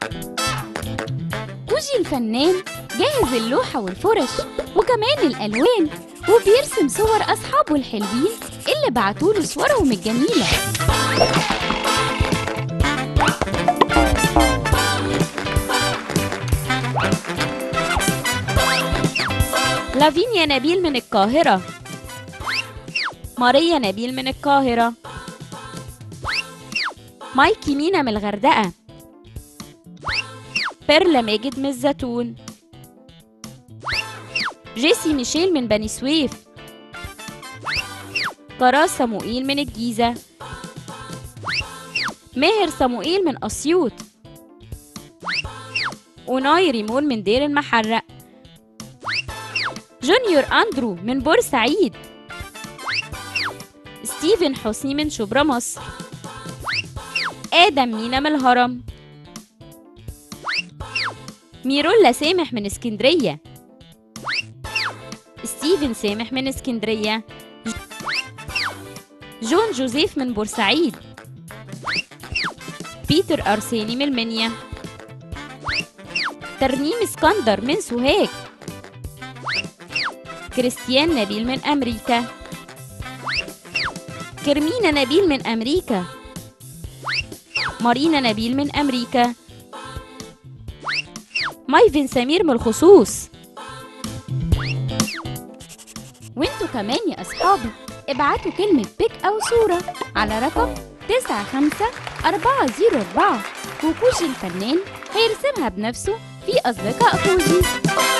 كوجي الفنان جاهز اللوحة والفرش وكمان الألوان وبيرسم صور أصحابه الحلوين اللي بعتوله صورهم الجميلة لافينيا نبيل من القاهرة ماريا نبيل من القاهرة مايكي مينا من الغردقة بيرلا ماجد من الزيتون جيسي ميشيل من بني سويف كراس صموئيل من الجيزة ماهر صموئيل من أسيوط وناي ريمون من دير المحرق جونيور أندرو من بورسعيد ستيفن حسني من شبرا مصر آدم مينا من الهرم ميرولا سامح من اسكندرية ستيفن سامح من اسكندرية جون جوزيف من بورسعيد بيتر أرساني من المنيا ترنيم اسكندر من سوهاج كريستيان نبيل من أمريكا كرمينا نبيل من أمريكا مارينا نبيل من أمريكا مايفن سمير من الخصوص وانتوا كمان يا أصحابي ابعتوا كلمة بيك أو صورة على رقم تسعة خمسة أربعة زيرو أربعة وكوجي الفنان هيرسمها بنفسه في أصدقاء كوجي